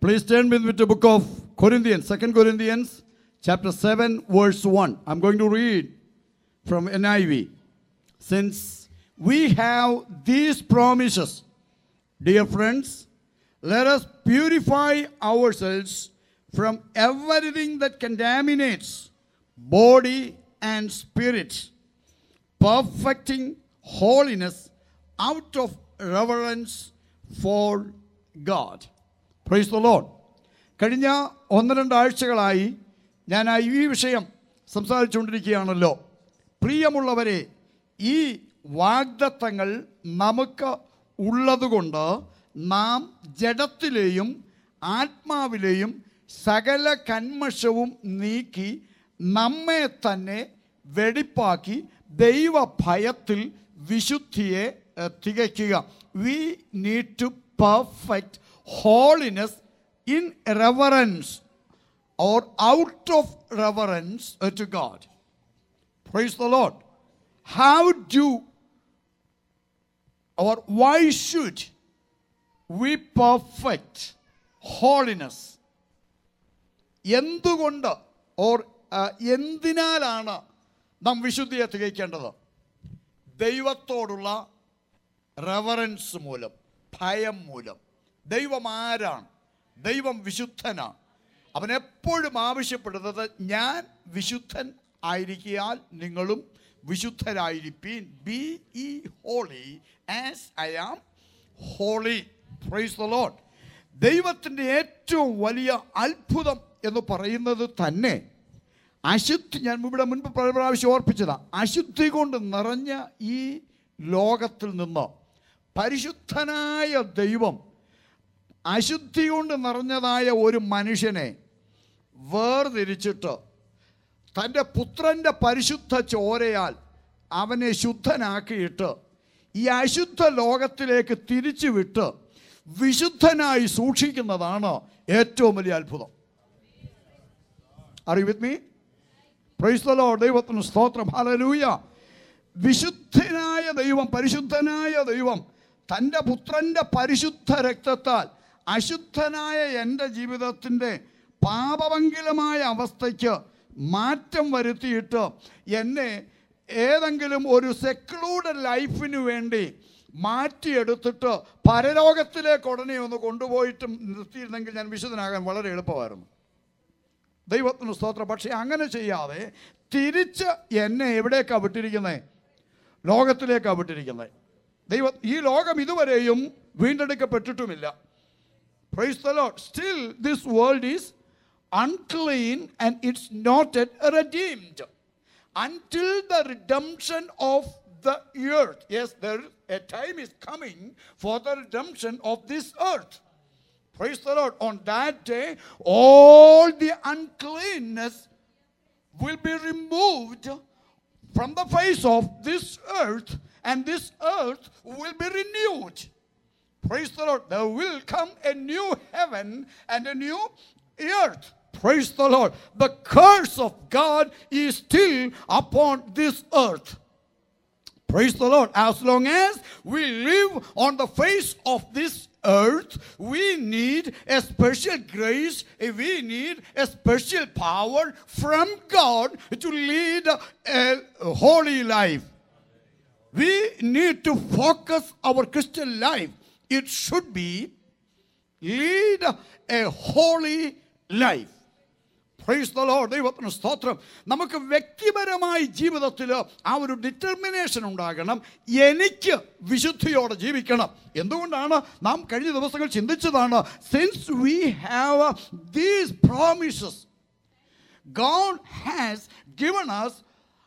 Please turn with me to book of Corinthians, Second Corinthians, chapter 7, verse 1. I'm going to read from NIV. Since we have these promises, dear friends, let us purify ourselves from everything that contaminates body and spirit, perfecting holiness out of reverence for God. Praise the Lord. കഴിഞ്ഞ ഒന്ന് രണ്ടാഴ്ചകളായി ഞാൻ ആ ഈ വിഷയം സംസാരിച്ചുകൊണ്ടിരിക്കുകയാണല്ലോ പ്രിയമുള്ളവരെ ഈ വാഗ്ദത്തങ്ങൾ നമുക്ക് ഉള്ളതുകൊണ്ട് നാം ജഡത്തിലെയും ആത്മാവിലെയും സകല കന്മഷവും നീക്കി നമ്മെ തന്നെ വെടിപ്പാക്കി ദൈവഭയത്തിൽ വിശുദ്ധിയെ ഏഹ്, തികയ്ക്കുക we need to perfect holiness in reverence or out of reverence to God praise the Lord how do or why should we perfect holiness എന്തുകൊണ്ട് ഓർ എന്തിനാലാണ് നാം വിശുദ്ധിയെ തികയ്ക്കേണ്ടത് ദൈവത്തോടുള്ള റെവറൻസ് മൂലം ഭയം മൂലം ദൈവം ആരാണ് ദൈവം വിശുദ്ധനാണ് അവൻ എപ്പോഴും ആവശ്യപ്പെടുന്നത് ഞാൻ വിശുദ്ധൻ ആയിരിക്കാൽ നിങ്ങളും വിശുദ്ധരായിരിപ്പീൻ B E holy as I am holy praise the Lord ദൈവത്തിൻ്റെ ഏറ്റവും വലിയ അത്ഭുതം എന്ന് പറയുന്നത് തന്നെ അശുദ്ധി ഞാൻ ഇവിടെ മുൻപ് പല പ്രാവശ്യം ഓർപ്പിച്ചതാ അശുദ്ധി കൊണ്ട് നിറഞ്ഞ ഈ ലോകത്തിൽ നിന്ന് പരിശുദ്ധനായ ദൈവം അശുദ്ധി കൊണ്ട് നിറഞ്ഞതായ ഒരു മനുഷ്യനെ വേർതിരിച്ചിട്ട് തൻ്റെ പുത്രൻ്റെ പരിശുദ്ധ ചോരയാൽ അവനെ ശുദ്ധനാക്കിയിട്ട് ഈ അശുദ്ധ ലോകത്തിലേക്ക് തിരിച്ചു വിട്ട് വിശുദ്ധനായി സൂക്ഷിക്കുന്നതാണ് ഏറ്റവും വലിയ അത്ഭുതം അറിവ് with me praise the Lord ദൈവത്തിന് സ്തോത്രം ഹല്ലേലൂയ വിശുദ്ധനായ ദൈവം പരിശുദ്ധനായ ദൈവം തൻ്റെ പുത്രൻ്റെ പരിശുദ്ധ രക്തത്താൽ അശുദ്ധനായ എൻ്റെ ജീവിതത്തിൻ്റെ പാപമംഗലമായ അവസ്ഥയ്ക്ക് മാറ്റം വരുത്തിയിട്ട് എന്നെ ഏതെങ്കിലും ഒരു സെക്ലൂഡ് ലൈഫിന് വേണ്ടി മാറ്റിയെടുത്തിട്ട് പരലോകത്തിലേക്ക് ഉടനെ ഒന്ന് കൊണ്ടുപോയിട്ട് നിർത്തിയിരുന്നെങ്കിൽ ഞാൻ വിശുദ്ധനാകാൻ വളരെ എളുപ്പമായിരുന്നു ദൈവത്തിന് സ്തോത്രം പക്ഷേ അങ്ങനെ ചെയ്യാതെ തിരിച്ച് എന്നെ എവിടേക്കാണ് വിട്ടിരിക്കുന്നത് ലോകത്തിലേക്കാണ് വിട്ടിരിക്കുന്നത് ദൈവ ഈ ലോകം ഇതുവരെയും വീണ്ടെടുക്കപ്പെട്ടിട്ടുമില്ല praise the Lord still this world is unclean and it's not yet redeemed until the redemption of the earth yes there a time is coming for the redemption of this earth praise the lord on that day all the uncleanness will be removed from the face of this earth and this earth will be renewed Praise the Lord. There will come a new heaven and a new earth. Praise the Lord. The curse of God is still upon this earth. Praise the Lord. As long as we live on the face of this earth, we need a special grace, we need a special power from God to lead a holy life. We need to focus our Christian life. It should be lead a holy life. Praise the Lord ദൈവത്തിന് സ്തോത്രം നമുക്ക് വ്യക്തിപരമായി ജീവിതത്തിൽ ആ ഒരു determination ഉണ്ടാകണം എനിക്ക് വിശുദ്ധിയോടെ ജീവിക്കണം എന്തുകൊണ്ടാണ് നാം കഴിഞ്ഞ ദിവസങ്ങൾ ചിന്തിച്ചതാണ് since we have these promises God has given us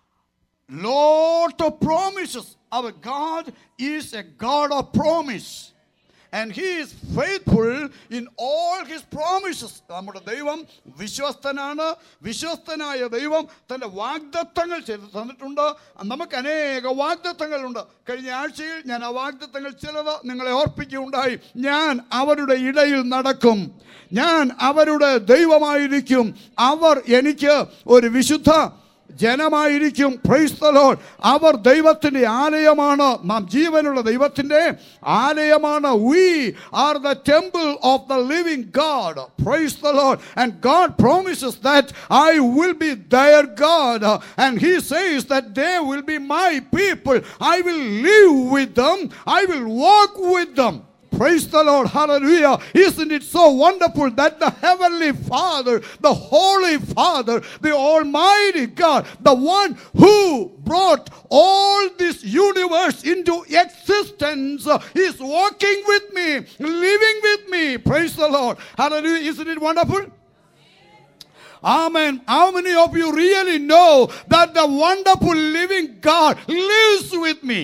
lot of promises. Our God is a God of promise. And he is faithful in all his promises. നമ്മുടെ ദൈവം വിശ്വസ്തനാണ് വിശ്വസ്തനായ ദൈവം തൻ്റെ വാഗ്ദത്തങ്ങൾ ചെയ്ത് തന്നിട്ടുണ്ട് നമുക്ക് അനേക വാഗ്ദത്തങ്ങളുണ്ട് കഴിഞ്ഞ ആഴ്ചയിൽ ഞാൻ ആ വാഗ്ദത്തങ്ങൾ ചിലത് നിങ്ങളെ ഓർപ്പിക്കുകയുണ്ടായി ഞാൻ അവരുടെ ഇടയിൽ നടക്കും ഞാൻ അവരുടെ ദൈവമായിരിക്കും അവർ എനിക്ക് ഒരു വിശുദ്ധ ജനമായിരിക്കും പ്രൈസ് ദ ലോർഡ് അവർ ദൈവത്തിന്റെ ആലയമാണ് നാം ജീവനുള്ള ദൈവത്തിന്റെ ആലയമാണ് we are the temple of the living God praise the Lord and God promises that I will be their God and he says that they will be my people I will live with them I will walk with them Praise the Lord. Hallelujah. Isn't it so wonderful that the Heavenly Father, the Holy Father, the Almighty God, the one who brought all this universe into existence, uh, is walking with me, living with me. Praise the Lord. Hallelujah. Isn't it wonderful? Amen. How many of you really know that the wonderful living God lives with me?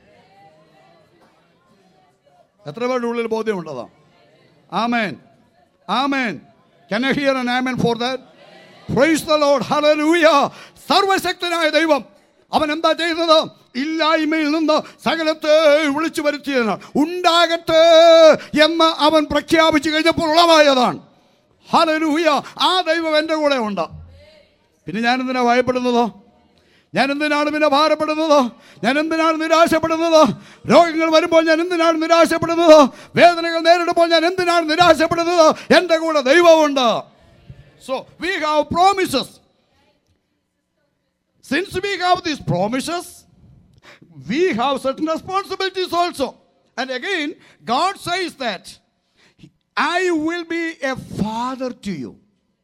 എത്ര പേരുടെ ഉള്ളിൽ ബോധ്യമുണ്ടതാ amen amen can I hear an amen for that praise the Lord hallelujah സർവശക്തനായ ദൈവം അവൻ എന്താ ചെയ്തത് ഇല്ലായ്മയിൽ നിന്ന് സകലത്തെ വിളിച്ചു വരുത്തിയതാണ് ഉണ്ടാകട്ടെ എന്ന് അവൻ പ്രഖ്യാപിച്ചു കഴിഞ്ഞപ്പോൾ ഉളവായതാണ് ഹല്ലേലൂയ ആ ദൈവം എൻ്റെ കൂടെ ഉണ്ട് പിന്നെ ഞാൻ എന്തിനാ ഭയപ്പെടുന്നത് ഞാൻ എന്തിനാണ് പിന്നെ ഭാരപ്പെടുന്നത് ഞാൻ എന്തിനാണ് നിരാശപ്പെടുന്നത് രോഗങ്ങൾ വരുമ്പോൾ ഞാൻ എന്തിനാണ് നിരാശപ്പെടുന്നത് വേദനകൾ നേരിടുമ്പോൾ ഞാൻ എന്തിനാണ് നിരാശപ്പെടുന്നത് എൻ്റെ കൂടെ ദൈവമുണ്ട് so we have promises since we have these promises we have certain responsibilities also. And again, God says that I will be a father to you.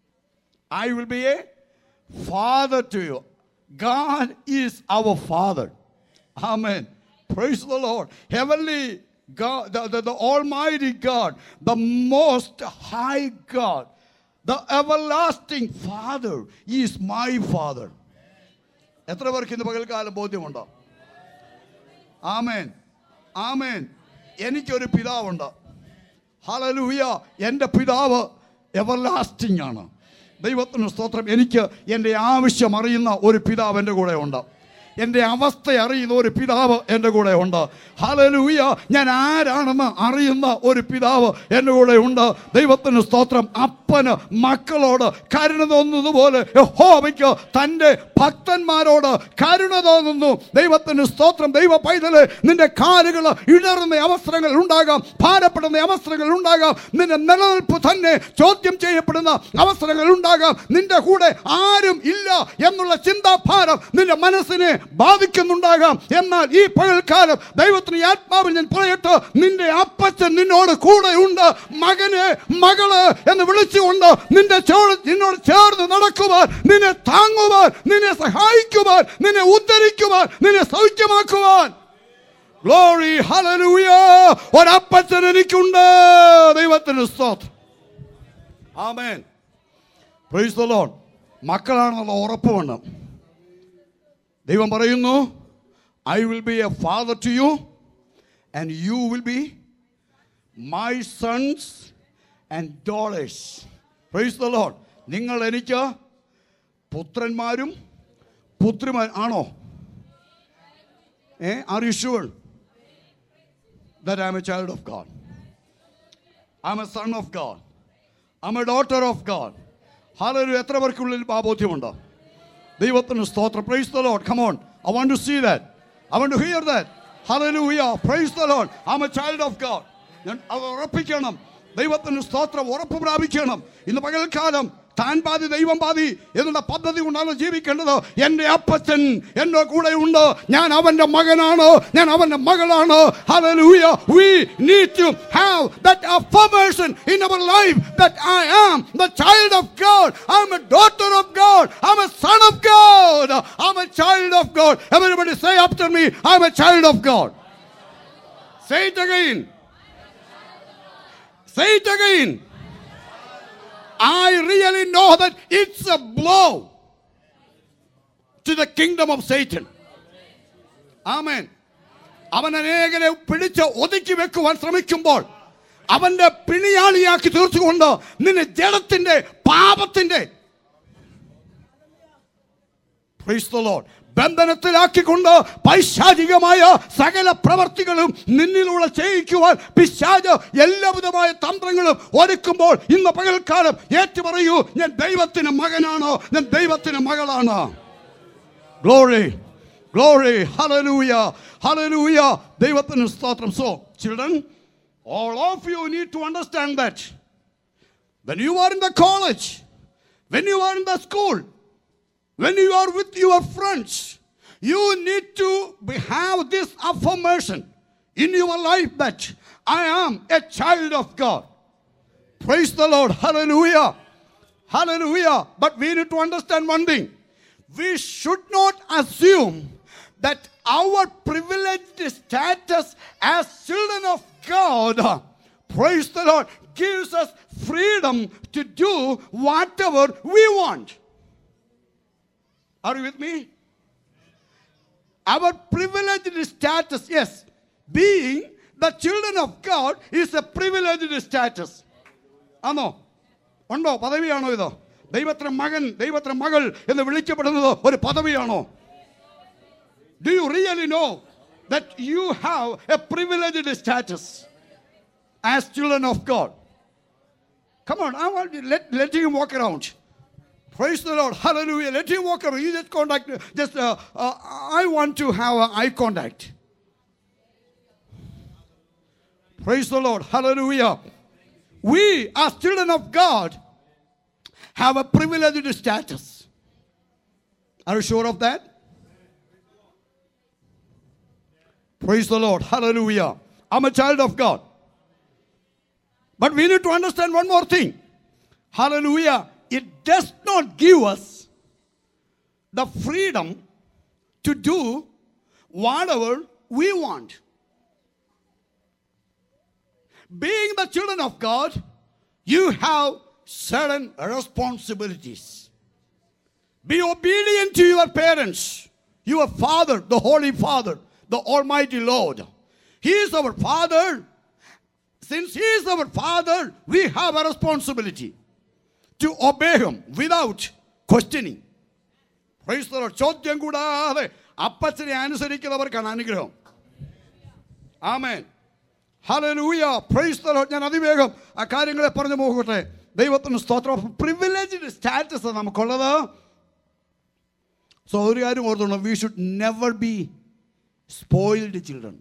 I will be a father to you. God is our father. Amen. Praise the Lord. Heavenly God, the, the, the Almighty God, the Most High God, the everlasting Father is my Father. എത്ര പേർക്ക് ഇന്ന് പകൽക്കാലം ബോധ്യമുണ്ടോ ആമേൻ ആമേൻ എനിക്കൊരു പിതാവുണ്ട് ഹലലൂയ എൻ്റെ പിതാവ് everlasting ആണ് ദൈവത്തിന് സ്തോത്രം എനിക്ക് എൻ്റെ ആവശ്യം അറിയുന്ന ഒരു പിതാവ് എൻ്റെ കൂടെ ഉണ്ട് എൻ്റെ അവസ്ഥ അറിയുന്ന ഒരു പിതാവ് എൻ്റെ കൂടെ ഉണ്ട് ഹലലൂയ ഞാൻ ആരാണെന്ന് അറിയുന്ന ഒരു പിതാവ് എൻ്റെ കൂടെ ഉണ്ട് ദൈവത്തിന് സ്തോത്രം അപ്പന് മക്കളോട് കരുണ തോന്നുന്നതുപോലെ യഹോവയ്ക്ക് തൻ്റെ ഭക്തന്മാരോട് കരുണ തോന്നുന്നു ദൈവത്തിന് സ്തോത്രം ദൈവ പൈതല് നിന്റെ കാലുകൾ ഇടറുന്ന അവസരങ്ങൾ ഉണ്ടാകാം ഭാരപ്പെടുന്ന അവസരങ്ങൾ ഉണ്ടാകാം നിന്റെ നിലനിൽപ്പ് തന്നെ ചോദ്യം ചെയ്യപ്പെടുന്ന അവസരങ്ങൾ ഉണ്ടാകാം നിന്റെ കൂടെ ആരും ഇല്ല എന്നുള്ള ചിന്താഭാരം നിന്റെ മനസ്സിനെ ബാധിക്കുന്നുണ്ടാകാം എന്നാൽ ഈ പകൽക്കാലം ദൈവത്തിന് ഈ ആത്മാവിൽ ഞാൻ പറയട്ടെ നിന്റെ അപ്പച്ചൻ നിന്നോട് കൂടെ ഉണ്ട് മകനെ മകള് എന്ന് വിളിച്ചുകൊണ്ട് നിന്റെ ചോ- നിന്നോട് ചേർന്ന് നടക്കുവാൻ നിന്നെ താങ്ങുവാൻ നിന്നെ സഹായിക്കുവാൻ നിന്നെ ഉദ്ധരിക്കുവാൻ നിന്നെ സൗഖ്യമാക്കുവാൻ ഗ്ലോറി ഹല്ലേലൂയ ഒരപ്പച്ചൻ എനിക്കുണ്ട് ദൈവത്തിന് സ്തോത്രം ആമേൻ പ്രൈസ് ദ ലോർഡ് മക്കളാണെന്നുള്ള ഉറപ്പ് വേണം ദൈവം പറയുന്നു I will be a father to you and you will be my sons and daughters praise the Lord നിങ്ങൾ എനിക്ക് പുത്രന്മാരും പുത്രിമാർ ആണോ ഏ are you sure that I'm a child of God. I'm a son of God. I'm a daughter of God. ഹാലൊരു എത്ര പേർക്കുള്ളിൽ ആ ബോധ്യമുണ്ടോ ദൈവത്തിന് സ്തോത്രം praise the Lord come on I want to see that I want to hear that hallelujah praise the Lord I a child of God ഞാൻ അത് ഉറപ്പിക്കണം ദൈവത്തിന് സ്തോത്രം ഉറപ്പ് പ്രാപിക്കണം ഇന്ന് പകൽക്കാലം താൻ പാതി ദൈവം പാതി എന്നുള്ള പദ്ധതി കൊണ്ടാണ് ജീവിക്കേണ്ടത് എൻ്റെ അപ്പച്ചൻ എൻ്റെ കൂടെ ഉണ്ട് ഞാൻ അവൻ്റെ മകനാണ് ഞാൻ അവൻ്റെ മകളാണ് Hallelujah. We need to have that affirmation in our life that I am the child of God. I'm a daughter of God. I'm a son of God. I'm a child of God. Everybody say after me, I'm a child of God. Say it again. Say it again. I really know that it's a blow to the kingdom of Satan. Amen. അവൻ അനേകരെ പിടിച്ച് ഒതുക്കി വെക്കുവാൻ ശ്രമിക്കുമ്പോൾ അവന്റെ പിണിയാളിയാക്കി തീർച്ചുകൊണ്ട് നിന്നെ ജഡത്തിന്റെ പാപത്തിന്റെ Praise the Lord. ബന്ധനത്തിലാക്കിക്കൊണ്ട് പൈശാചികമായ സകല പ്രവർത്തികളും നിന്നിലൂടെ ചെയ്യിക്കുവാൻ പിശാജ് എല്ലാവിധമായ തന്ത്രങ്ങളും ഒരുക്കുമ്പോൾ ഇന്ന് പകൽക്കാലം ഏറ്റു പറയൂ ഞാൻ ദൈവത്തിന് മകനാണ് ഞാൻ ദൈവത്തിന് മകളാണ് Glory. Glory. Hallelujah. Hallelujah. ദൈവത്തിന് സ്തോത്രം so children all of you need to understand that when you are in the college when you are in the school when you are with your friends you need to be- have this affirmation in your life that i am a child of god praise the lord hallelujah hallelujah but we need to understand one thing we should not assume that our privileged status as children of God, praise the Lord, gives us freedom to do whatever we want. Are you with me? Our privileged status, yes, being the children of God is a privileged status. ആണോ ഉണ്ടോ പദവിയാണോ ഇത് ദൈവത്തിന് മകൻ ദൈവത്തിന് മകൾ എന്ന് വിളിക്കപ്പെടുന്നത് ഒരു പദവിയാണോ Do you really know that you have a privileged status as children of God? Come on, I want you, let, let him walk around. Praise the Lord. Hallelujah. Let him walk around. You just contact, just, uh, uh, I want to have a eye contact. Praise the Lord. Hallelujah. We, as children of God, have a privileged status. Are you sure of that? Praise the Lord. Hallelujah. I'm a child of God. But we need to understand one more thing. Hallelujah. It does not give us the freedom to do whatever we want. Being the children of God, you have certain responsibilities. Be obedient to your parents, your father, the Holy Father, the Almighty Lord. He is our Father. Since He is our Father, we have a responsibility to obey Him without questioning. Praise the Lord. ചോദ്യം കൂടാതെ അപ്പച്ചനെ അനുസരിക്കുന്നവർക്കാണ് അനുഗ്രഹം amen hallelujah praise the Lord ഞാൻ അതിവേഗം ആ കാര്യങ്ങളെ പറഞ്ഞു പോകട്ടെ ദൈവത്തിന് സ്തോത്രം പ്രിവിലേജ്ഡ് സ്റ്റാറ്റസ് നമുക്കുള്ളത് സോ ഒരു കാര്യം ഓർത്തോണം we should never be spoiled children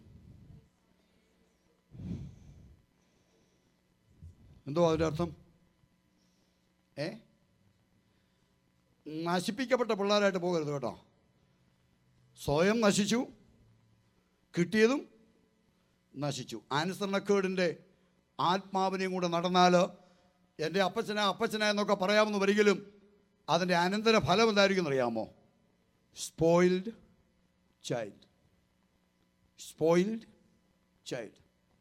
എന്തോ അതിൻ്റെ അർത്ഥം ഏ നശിപ്പിക്കപ്പെട്ട പിള്ളേരായിട്ട് പോകരുത് കേട്ടോ സ്വയം നശിച്ചു കിട്ടിയതും നശിച്ചു അനുസരണക്കേടിൻ്റെ ആത്മാവിനെയും കൂടെ നടന്നാൽ എൻ്റെ അപ്പച്ചന അപ്പച്ചന എന്നൊക്കെ പറയാമെന്ന് വരികിലും അതിൻ്റെ അനന്തര ഫലം എന്തായിരിക്കും അറിയാമോ spoiled child spoiled child.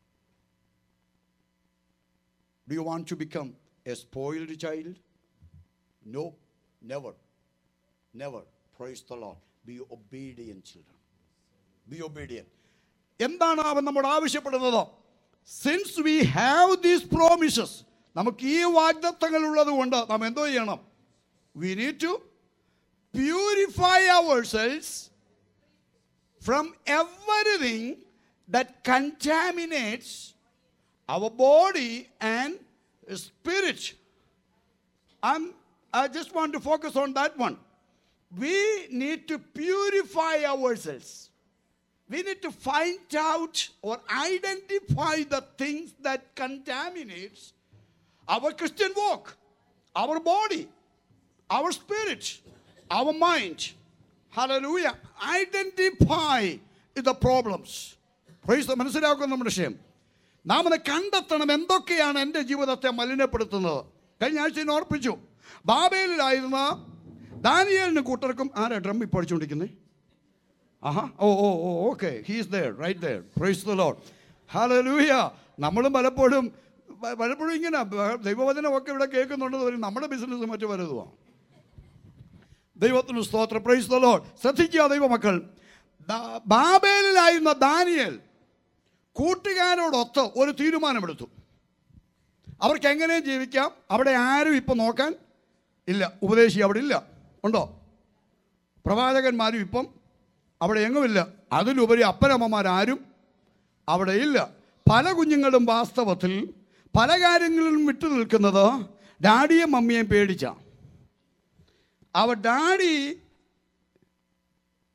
Do you want to become a spoiled child? No, never. Never. Praise the Lord. Be obedient children. Be obedient. എന്താണ് അവൻ നമ്മോട് ആവശ്യപ്പെടുന്നത് since we have these promises നമുക്ക് ഈ വാഗ്ദത്തങ്ങൾ ഉള്ളത് കൊണ്ട് നാം എന്തോ ചെയ്യണം we need to purify ourselves from everything that contaminates our body and spirit. I'm, I just want to focus on that one. We need to purify ourselves. We need to find out or identify the things that contaminates our Christian walk, our body, our spirit, our mind. Hallelujah. Identify the problems. Praise the മനസ്സിലാക്കുന്ന നമ്മുടെ വിഷയം നാം അത് കണ്ടെത്തണം എന്തൊക്കെയാണ് എൻ്റെ ജീവിതത്തെ മലിനപ്പെടുത്തുന്നത് കഴിഞ്ഞ ആഴ്ച ഞാൻ ഓർപ്പിച്ചു ബാബേലിലായിരുന്ന ദാനിയലിന് കൂട്ടർക്കും ആരാ ഡ്രം ഇപ്പോൾ അടിച്ചുകൊണ്ടിരിക്കുന്നത് ആഹാ oh oh oh okay he's there right there praise the Lord hallelujah നമ്മളും പലപ്പോഴും പ- പലപ്പോഴും ഇങ്ങനെ ബ- ദൈവവചനമൊക്കെ ഇവിടെ കേൾക്കുന്നുണ്ടെന്ന് പറയും നമ്മുടെ ബിസിനസ് മറ്റു പലതുമാണ് ദൈവത്തിന് സ്തോത്രം പ്രൈസ് ദ ലോഡ് ശ്രദ്ധിക്കുക ദൈവമക്കൾ ദാ- ബാബേലിലായിരുന്ന ദാനിയേൽ കൂട്ടുകാരോടൊത്ത് ഒരു തീരുമാനമെടുത്തു അവർക്ക് എങ്ങനെയും ജീവിക്കാം അവിടെ ആരും ഇപ്പം നോക്കാൻ ഇല്ല ഉപദേശി അവിടെ ഇല്ല ഉണ്ടോ പ്രവാചകന്മാരും ഇപ്പം അവിടെ എങ്ങുമില്ല അതിലുപരി അപ്പനമ്മമാരാരും അവിടെ ഇല്ല പല കുഞ്ഞുങ്ങളും വാസ്തവത്തിൽ പല കാര്യങ്ങളിലും വിട്ടു നിൽക്കുന്നത് ഡാഡിയും മമ്മിയെയും പേടിച്ചാണ് അവർ daddy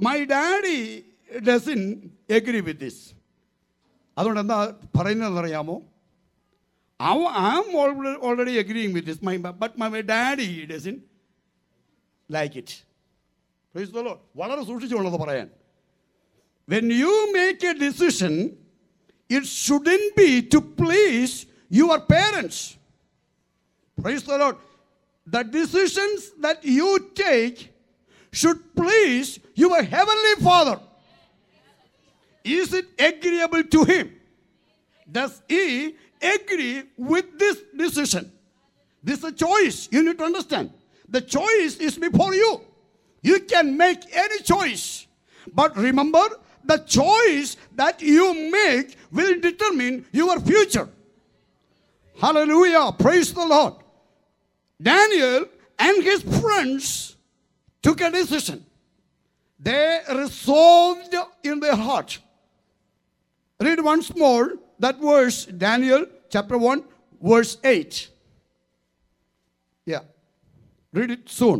my daddy doesn't agree with this അതുകൊണ്ട് എന്താ പറയുന്നതെന്നറിയാമോ I am already agreeing with this my but my daddy doesn't like it praise the Lord വളരെ സൂക്ഷിച്ചുള്ളത് പറയാൻ when you make a decision it shouldn't be to please your parents praise the Lord the decisions that you take should please your heavenly father is it agreeable to him Does he agree with this decision? This is a choice. You need to understand. The choice is before you. You can make any choice. But remember, the choice that you make will determine your future. Hallelujah. Praise the Lord. Daniel and his friends took a decision. They resolved in their heart. Read once more that verse, Daniel chapter 1, verse 8. Yeah. Read it soon.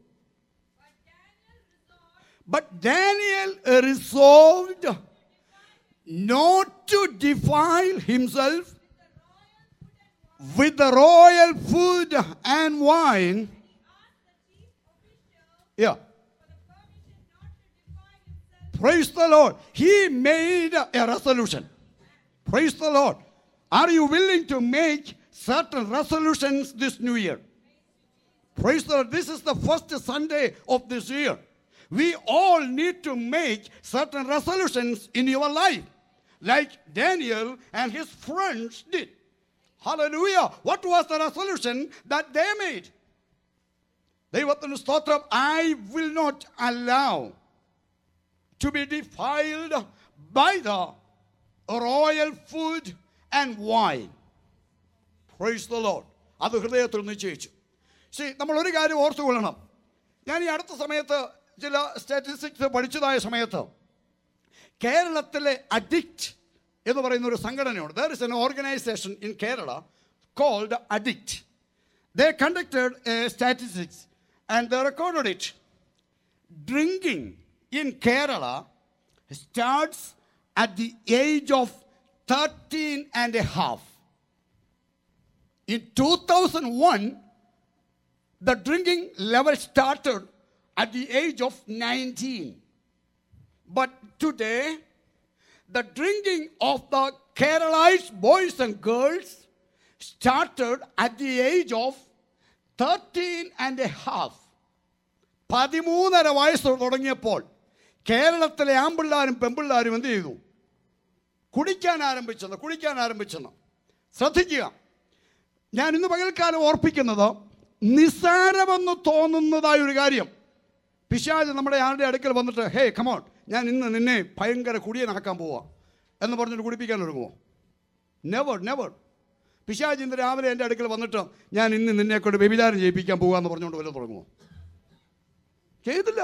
But Daniel resolved not to defile himself with the royal food and wine. Yeah. Praise the Lord. He made a resolution. Praise the Lord. Are you willing to make certain resolutions this new year? Praise the Lord. This is the first Sunday of this year. We all need to make certain resolutions in your life, like Daniel and his friends did. Hallelujah. What was the resolution that they made? ദൈവത്തിന് സ്തോത്രം I will not allow to be defiled by the royal food and wine. Praise the Lord. അത് ഹൃദയത്തിൽ നിശ്ചയിച്ചു ശരി നമ്മൾ ഒരു കാര്യം ഓർത്തുകൊള്ളണം ഞാൻ ഈ അടുത്ത സമയത്ത് ചില സ്റ്റാറ്റിസ്റ്റിക്സ് പഠിച്ചതായ സമയത്ത് കേരളത്തിലെ അഡിക്റ്റ് എന്ന് പറയുന്ന ഒരു സംഘടനയുണ്ട് there is an organization in Kerala called അഡിക്റ്റ് they conducted statistics and the recorded it drinking in Kerala starts at the age of 13 and a half. In 2001, the drinking level started at the age of 19. But today, the drinking of the Keralites boys and girls started at the age of 13 and a half. പതിമൂന്നര വയസ്സ് തുടങ്ങിയപ്പോൾ കേരളത്തിലെ ആമ്പിള്ളാരും പെമ്പിള്ളാരും എന്ത് ചെയ്തു കുടിക്കാൻ ആരംഭിച്ചെന്ന് കുടിക്കാൻ ആരംഭിച്ചെന്ന് ശ്രദ്ധിക്കുക ഞാൻ ഇന്ന് പകൽക്കാലം ഓർപ്പിക്കുന്നത് നിസ്സാരമെന്ന് തോന്നുന്നതായ ഒരു കാര്യം പിശാജ് നമ്മുടെ ആരുടെ അടുക്കൽ വന്നിട്ട് ഹേ കമോൺ ഞാൻ ഇന്ന് നിന്നെ ഭയങ്കര കുടിയനാക്കാൻ പോവാ എന്ന് പറഞ്ഞിട്ട് കുടിപ്പിക്കാൻ ഒരുങ്ങുമോ നെവർ നെവർ പിശാജ് ഇന്ന് രാവിലെ എൻ്റെ അടുക്കൽ വന്നിട്ട് ഞാൻ ഇന്ന് നിന്നെ കൊണ്ട് വ്യഭിചാരം ചെയ്യിപ്പിക്കാൻ പോകാമെന്ന് പറഞ്ഞുകൊണ്ട് വല്ല തുടങ്ങുമോ ചെയ്തില്ല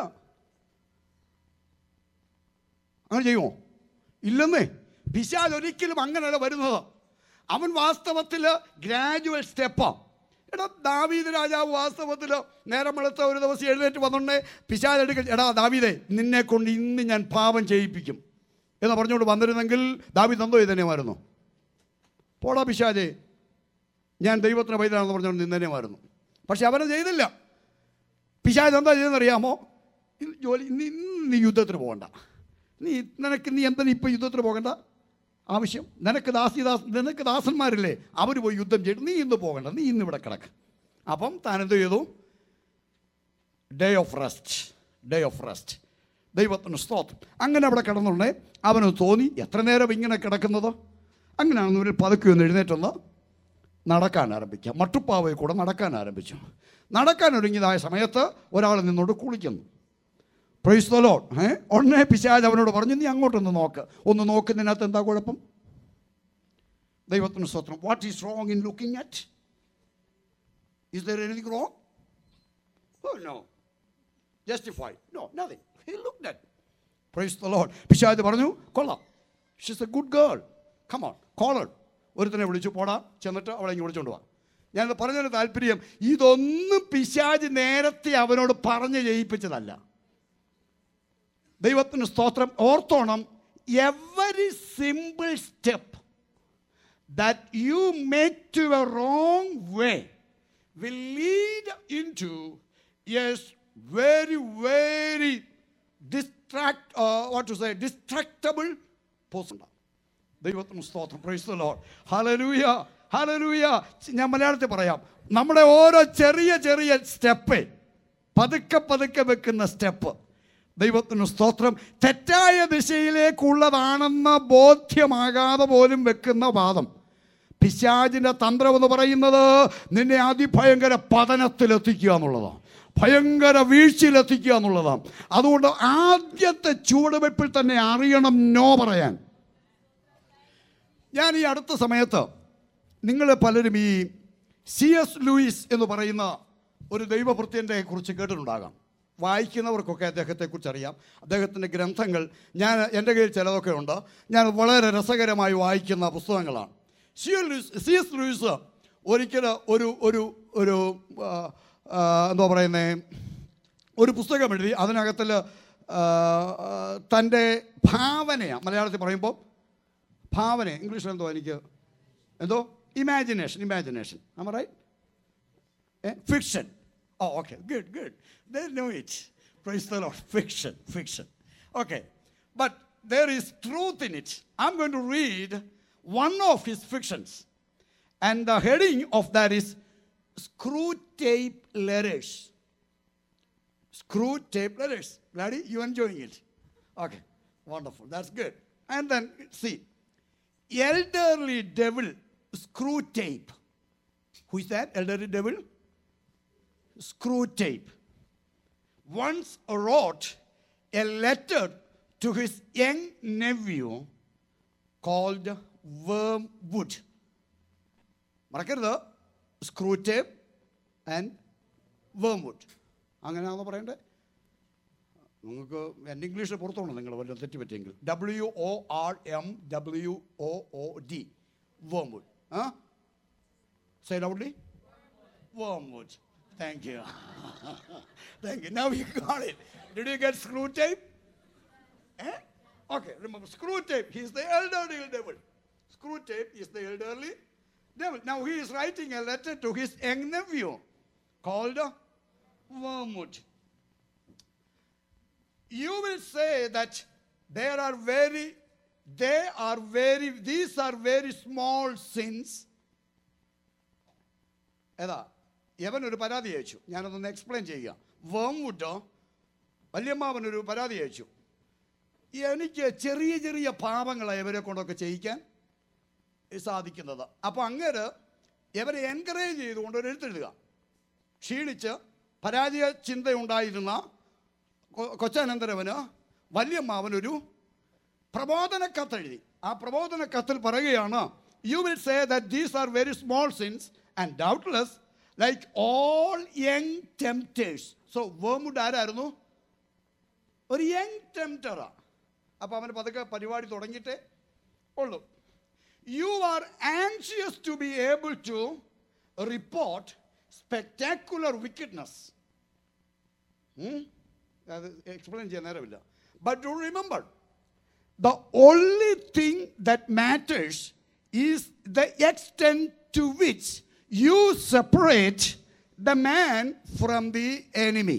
അങ്ങനെ ചെയ്യുമോ ഇല്ലെന്നേ പിശാജ് ഒരിക്കലും അങ്ങനെയല്ല വരുന്നത് അവൻ വാസ്തവത്തിൽ ഗ്രാജുവൽ സ്റ്റെപ്പാണ് എടാ ദാവീദ് രാജാവ് വാസ്തവത്തിൽ നേരം വെളുത്ത ഒരു ദിവസം എഴുന്നേറ്റ് വന്നോണ്ടേ പിശാജ് എടുക്ക എടാ ദാവീദേ നിന്നെ കൊണ്ട് ഇന്ന് ഞാൻ പാപം ചെയ്യിപ്പിക്കും എന്ന് പറഞ്ഞുകൊണ്ട് വന്നിരുന്നെങ്കിൽ ദാവീദ് എന്തോ ഇതന്നെയായിരുന്നു പോടാ പിശാജേ ഞാൻ ദൈവത്തിന് പൈതലാണെന്ന് പറഞ്ഞുകൊണ്ട് നിന്നനെയുമായിരുന്നു പക്ഷെ അവനെ ചെയ്തില്ല പിശാച് എന്താ ചെയ്തെന്നറിയാമോ ഇത് ജോലി നീ ഇന്ന് നീ യുദ്ധത്തിന് പോകണ്ട നീ നിനക്ക് നീ എന്തിനാ ഇപ്പം യുദ്ധത്തിന് പോകണ്ട ആവശ്യം നിനക്ക് ദാസിദാസ് നിനക്ക് ദാസന്മാരില്ലേ അവർ പോയി യുദ്ധം ചെയ്തു നീ ഇന്ന് പോകണ്ട നീ ഇന്ന് ഇവിടെ കിടക്ക് അപ്പം താൻ എന്ത് ചെയ്തു day off rest day off rest ദൈവത്തിന് സ്തോത്രം അങ്ങനെ അവിടെ കിടന്നുണ്ടേ അവന് തോന്നി എത്ര നേരം ഇങ്ങനെ കിടക്കുന്നത് അങ്ങനെയാണെന്ന് ഇവർ പതുക്കെ ഒന്ന് എഴുന്നേറ്റൊന്ന് നടക്കാൻ ആരംഭിക്കാം മട്ടുപ്പാവയിൽ കൂടെ നടക്കാൻ ആരംഭിച്ചു നടക്കാൻ ഒരുങ്ങിയതായ സമയത്ത് ഒരാൾ നിന്നോട് കുളിക്കുന്നു പ്രൈസ് ദ ലോഡ് ഏ ഉടനെ പിശാജ് അവനോട് പറഞ്ഞു നീ അങ്ങോട്ടൊന്ന് നോക്ക് ഒന്ന് നോക്കുന്നതിനകത്ത് എന്താ കുഴപ്പം ദൈവത്തിന് സ്വത്രം what is wrong in looking at is there anything wrong oh no justified no nothing he looked at praise the Lord പിശാജ് പറഞ്ഞു കൊള്ളാം she's a good girl come on കോളർ ഒരുത്തനെ വിളിച്ചു പോടാ ചെന്നിട്ട് അവളെ ഇങ്ങ് വിളിച്ചോണ്ട് പോവാ ഞാനത് പറഞ്ഞൊരു താല്പര്യം ഇതൊന്നും പിശാജ് നേരത്തെ അവനോട് പറഞ്ഞ് ജയിപ്പിച്ചതല്ല ദൈവത്തിന് സ്തോത്രം ഓർത്തോണം every simple step that you make to a wrong way will lead into yes very very distract uh, what to say distractable person ദൈവത്തിന് സ്തോത്രം praise the Lord hallelujah hallelujah ഞാൻ മലയാളത്തിൽ പറയാം നമ്മുടെ ഓരോ ചെറിയ ചെറിയ സ്റ്റെപ്പ് പതുക്കെ പതുക്കെ വെക്കുന്ന സ്റ്റെപ്പ് ദൈവത്തിന് സ്തോത്രം തെറ്റായ ദിശയിലേക്കുള്ളതാണെന്ന ബോധ്യമാകാതെ പോലും വെക്കുന്ന വാദം പിശാചിന്റെ തന്ത്രം എന്ന് പറയുന്നത് നിന്നെ അതിഭയങ്കര പതനത്തിലെത്തിക്കുക എന്നുള്ളതാണ് ഭയങ്കര വീഴ്ചയിലെത്തിക്കുക എന്നുള്ളതാണ് അതുകൊണ്ട് ആദ്യത്തെ ചുവടുവെപ്പിൽ തന്നെ അറിയണം നോ പറയാൻ ഞാൻ ഈ അടുത്ത സമയത്ത് നിങ്ങൾ പലരും ഈ സി എസ് ലൂയിസ് എന്ന് പറയുന്ന ഒരു ദൈവഭൃത്യൻ്റെ കുറിച്ച് കേട്ടിട്ടുണ്ടാകാം വായിക്കുന്നവർക്കൊക്കെ അദ്ദേഹത്തെക്കുറിച്ച് അറിയാം അദ്ദേഹത്തിൻ്റെ ഗ്രന്ഥങ്ങൾ ഞാൻ എൻ്റെ കയ്യിൽ ചിലതൊക്കെ ഉണ്ട് ഞാൻ വളരെ രസകരമായി വായിക്കുന്ന പുസ്തകങ്ങളാണ് C S Lewis C S Lewis ഒരിക്കൽ ഒരു ഒരു ഒരു ആ, ആ, എന്താ പറയുന്നത് ഒരു പുസ്തകം എഴുതി അതിനകത്തിൽ തൻ്റെ ഭാവനയാണ് മലയാളത്തിൽ പറയുമ്പോൾ ഭാവന ഇംഗ്ലീഷിൽ എന്തോ എനിക്ക് എന്തോ imagination imagination um right fiction oh okay good good there no it praise the Lord fiction fiction okay but there is truth in it I am going to read one of his fictions and the heading of that is Screwtape Letters screw tape letters. Laddie, you enjoying it? Okay, wonderful. That's good. And then see, elderly devil screw tape. Who is that? Elderly devil? Screw tape. Once wrote a letter to his young nephew called Wormwood. മറക്കരുത് Screwtape and Wormwood അങ്ങനെയാണെന്ന് പറയണ്ടേ നിങ്ങൾക്ക് എൻ്റെ ഇംഗ്ലീഷിൽ പുറത്തോണം നിങ്ങൾ വല്ല തെറ്റ് പറ്റിയെങ്കിൽ W O R M W O O D Wormwood ah say loudly Wormwood thank you thank you now you got it did you get Screwtape Eh? Okay, remember, screw tape, he's the elderly devil. Screw tape is the elderly devil. Now he is writing a letter to his young nephew called uh, Wormwood. You will say that there are very, they are very, these are very small sins. ഏതാ യവൻ ഒരു പരാതി അയച്ചു ഞാനതൊന്ന് explain ചെയ്യുക wormwood വല്യമ്മാവൻ ഒരു പരാതി അയച്ചു എനിക്ക് ചെറിയ ചെറിയ പാപങ്ങളെ ഇവരെ കൊണ്ടൊക്കെ ചെയ്യിക്കാൻ സാധിക്കുന്നത് അപ്പോൾ അങ്ങനെ ഇവരെ എൻകറേജ് ചെയ്തുകൊണ്ട് ഒരു എഴുത്തെഴുതുക ക്ഷീണിച്ച് പരാജയ ചിന്തയുണ്ടായിരുന്ന കൊ- കൊച്ചാനന്തരവന് വല്യമ്മാവനൊരു പ്രബോധന കത്തെഴുതി ആ പ്രബോധന കത്തിൽ പറയുകയാണ് you will say that these are very small sins and doubtless like all young tempters so Wormwood ആരായിരുന്നു ഒരു യങ് ടെംപ്റ്ററാ അപ്പോൾ അവന് പതുക്കെ പരിപാടി തുടങ്ങിയിട്ടേ ഉള്ളൂ you are anxious to be able to report spectacular wickedness അത് എക്സ്പ്ലെയിൻ ചെയ്യാൻ നേരമില്ല but to remember the only thing that matters is the extent to which you separate the man from the enemy.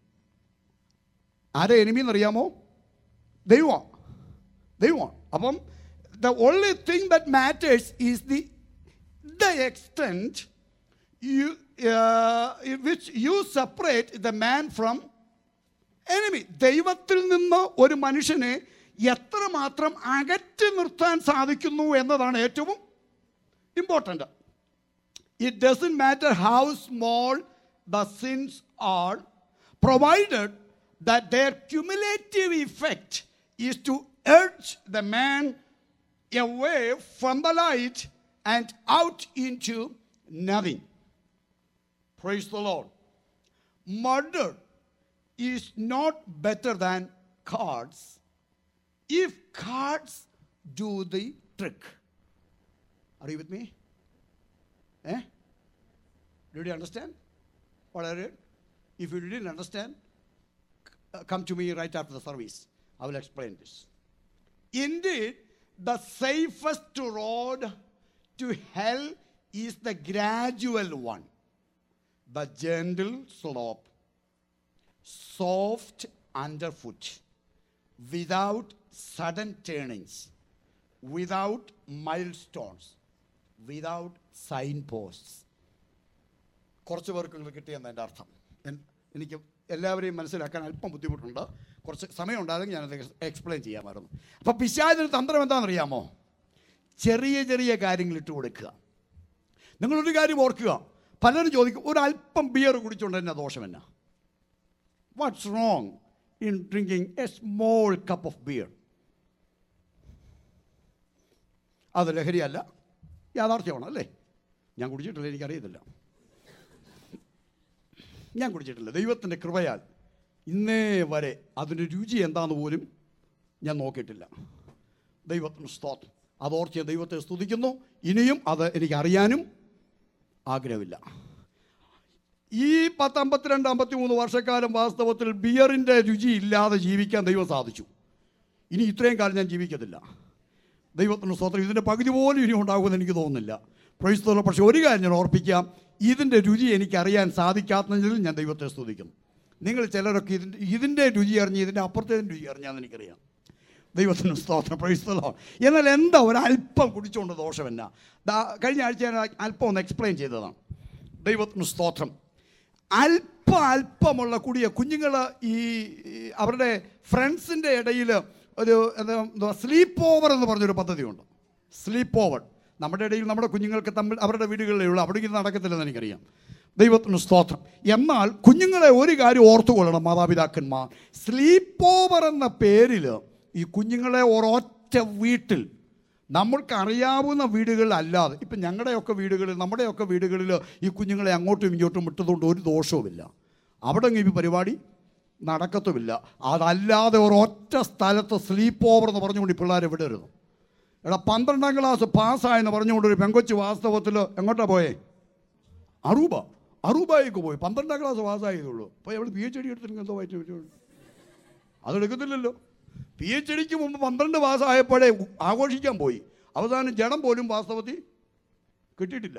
ആരെ enemy എന്നറിയാമോ ദൈവം ദൈവം അപ്പം the only thing that matters is the the extent you which you separate the man from enemy ദൈവത്തിൽ നിന്ന് ഒരു മനുഷ്യനെ എത്രമാത്രം അകറ്റി നിർത്താൻ സാധിക്കുന്നു എന്നതാണ് ഏറ്റവും important it doesn't matter how small the sins are provided that their cumulative effect is to edge the man away from the light and out into nothing. Praise the Lord. Murder is not better than cards if cards do the trick. Are you with me? Eh? Did you understand what I read? If you didn't understand, c- uh, come to me right after the service. I will explain this Indeed, the safest road to hell is the gradual one, the gentle slope, soft underfoot, without sudden turnings, without milestones, without signposts. കുറച്ച് പേർക്ക് ഇത് കിട്ടിയെന്ന് എൻ്റെ അർത്ഥം N- എനിക്ക് എല്ലാവരെയും മനസ്സിലാക്കാൻ അല്പം ബുദ്ധിമുട്ടുണ്ട് കുറച്ച് സമയം ഉണ്ടായിരുന്നെങ്കിൽ ഞാനത് എക്സ്പ്ലെയിൻ ചെയ്യാമായിരുന്നു അപ്പോൾ പിശാചിന് തന്ത്രം എന്താണെന്നറിയാമോ ചെറിയ ചെറിയ കാര്യങ്ങൾ ഇട്ട് കൊടുക്കുക നിങ്ങളൊരു കാര്യം ഓർക്കുക പലരും ചോദിക്കും ഒരു അല്പം ബിയർ കുടിച്ചുകൊണ്ട് തന്നെ ദോഷം എന്നാ what's wrong in drinking a small cup of beer അത് ലഹരിയല്ല യാഥാർത്ഥ്യമാണ് അല്ലേ ഞാൻ കുടിച്ചിട്ടില്ല എനിക്കറിയത്തില്ല ഞാൻ കുടിച്ചിട്ടില്ല ദൈവത്തിൻ്റെ കൃപയാൽ ഇന്നേ വരെ അതിൻ്റെ രുചി എന്താണെന്ന് പോലും ഞാൻ നോക്കിയിട്ടില്ല ദൈവത്തിന് സ്തോത്രം അതോർത്ത് ഞാൻ ദൈവത്തെ സ്തുതിക്കുന്നു ഇനിയും അത് എനിക്ക് അറിയാനും ആഗ്രഹമില്ല ഈ പത്ത് അമ്പത്തിരണ്ട് അമ്പത്തി മൂന്ന് വർഷക്കാലം വാസ്തവത്തിൽ ബിയറിൻ്റെ രുചി ഇല്ലാതെ ജീവിക്കാൻ ദൈവം സാധിച്ചു ഇനി ഇത്രയും കാലം ഞാൻ ജീവിക്കത്തില്ല ദൈവത്തിന് സ്തോത്രം ഇതിൻ്റെ പകുതി പോലും ഇനി ഉണ്ടാകുമെന്ന് എനിക്ക് തോന്നുന്നില്ല പ്രൊയ്സ്തോല പക്ഷേ ഒരു കാര്യം ഞാൻ ഓർപ്പിക്കാം ഇതിൻ്റെ രുചി എനിക്കറിയാൻ സാധിക്കാത്തതിൽ ഞാൻ ദൈവത്തെ സ്തുതിക്കുന്നു നിങ്ങൾ ചിലരൊക്കെ ഇതിൻ്റെ ഇതിൻ്റെ രുചി അറിഞ്ഞ് ഇതിൻ്റെ അപ്പുറത്തേതിൻ്റെ രുചി അറിഞ്ഞാന്ന് എനിക്കറിയാം ദൈവത്തിന് സ്തോത്രം പ്രൊയ്സ്തലോ എന്നാൽ എന്താ ഒരല്പം കുടിച്ചുകൊണ്ട് ദോഷമെന്നാ ദാ കഴിഞ്ഞ ആഴ്ച ഞാൻ അല്പം ഒന്ന് എക്സ്പ്ലെയിൻ ചെയ്തതാണ് ദൈവത്തിന് സ്തോത്രം അല്പം അല്പമുള്ള കുടിയ കുഞ്ഞുങ്ങൾ ഈ ഈ അവരുടെ ഫ്രണ്ട്സിൻ്റെ ഇടയിൽ ഒരു എന്താ എന്തുവാ സ്ലീപ്പ് ഓവർ എന്ന് പറഞ്ഞൊരു പദ്ധതിയുണ്ട് സ്ലീപ്പ് ഓവർ നമ്മുടെ ഇടയിൽ നമ്മുടെ കുഞ്ഞുങ്ങൾക്ക് തമ്മിൽ അവരുടെ വീടുകളിലുള്ള അവിടെ ഇത് നടക്കത്തില്ലെന്ന് എനിക്കറിയാം ദൈവത്തിന് സ്തോത്രം എന്നാൽ കുഞ്ഞുങ്ങളെ ഒരു കാര്യം ഓർത്തുകൊള്ളണം മാതാപിതാക്കന്മാർ സ്ലീപ്പ് ഓവർ എന്ന പേരിൽ ഈ കുഞ്ഞുങ്ങളെ ഒരൊറ്റ വീട്ടിൽ നമ്മൾക്ക് അറിയാവുന്ന വീടുകളിലല്ലാതെ ഇപ്പം ഞങ്ങളുടെയൊക്കെ വീടുകളിൽ നമ്മുടെയൊക്കെ വീടുകളിൽ ഈ കുഞ്ഞുങ്ങളെ അങ്ങോട്ടും ഇങ്ങോട്ടും വിട്ടതുകൊണ്ട് ഒരു ദോഷവുമില്ല അവിടെ ഈ പരിപാടി നടക്കത്തുമില്ല അതല്ലാതെ ഒരൊറ്റ സ്ഥലത്ത് സ്ലീപ്പ് ഓവർ എന്ന് പറഞ്ഞുകൊണ്ട് ഈ പിള്ളേരെ വിടരുത് എടാ പന്ത്രണ്ടാം ക്ലാസ് പാസ്സായെന്ന് പറഞ്ഞുകൊണ്ട് ഒരു പെങ്കൊച്ച് വാസ്തവത്തിൽ എങ്ങോട്ടാ പോയേ അറൂബ അറൂബായിക്ക് പോയി പന്ത്രണ്ടാം ക്ലാസ് പാസ്സായതുള്ളൂ അപ്പോൾ എവിടെ പി എച്ച് ഡി എടുത്തിട്ട് എന്തോ വായിച്ചു അതെടുക്കത്തില്ലല്ലോ പി എച്ച് ഡിക്ക് മുമ്പ് പന്ത്രണ്ട് മാസമായപ്പോഴേ ആഘോഷിക്കാൻ പോയി അവസാനം ജഡം പോലും വാസ്തവത്തിൽ കിട്ടിയിട്ടില്ല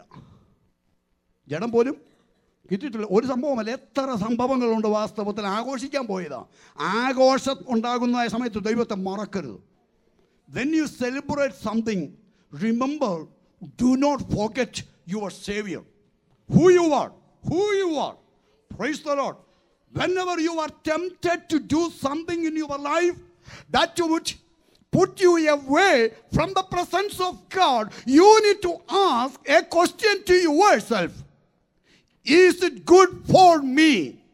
ജഡം പോലും കിട്ടിയിട്ടില്ല ഒരു സംഭവമല്ല എത്ര സംഭവങ്ങളുണ്ട് വാസ്തവത്തിൽ ആഘോഷിക്കാൻ പോയതാ ആഘോഷം ഉണ്ടാകുന്ന സമയത്ത് ദൈവത്തെ മറക്കരുത് when you celebrate something remember do not forget your saviour who you are, who you are. Praise the Lord. Whenever you are tempted to do something in your life that would put you away from the presence of God, you need to ask a question to yourself Is it good for me?